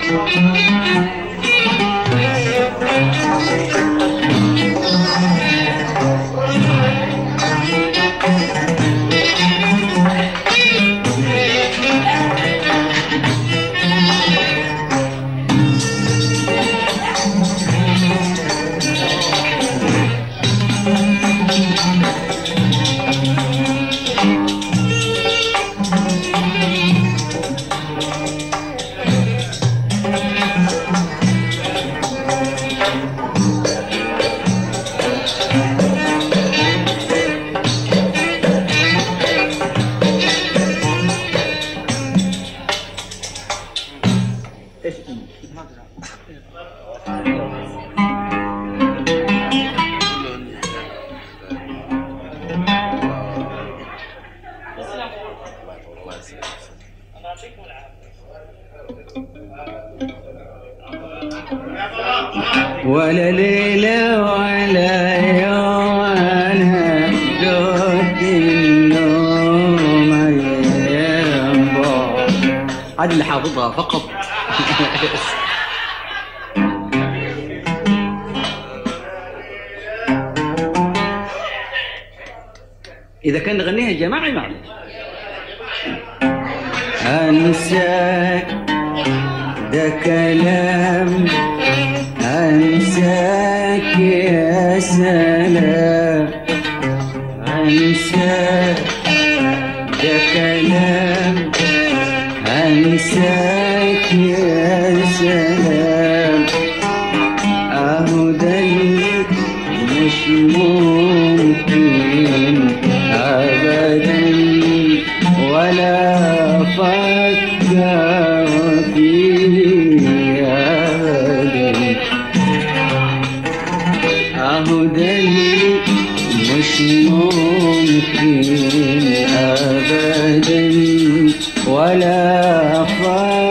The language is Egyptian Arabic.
ولا ليلة ولا يوم أنا دوت النوم أيام بعد هذه اللي حافظها فقط إذا كان نغنيها جماعي معلش أنساك ده كلام أنساك يا سلام أنساك ده كلام أنساك يا سلام أهو ده اللي مش ممكن أبدا ولا أفكر فيه أبدا أهو ده اللي مش ممكن أبدا ولا أفكر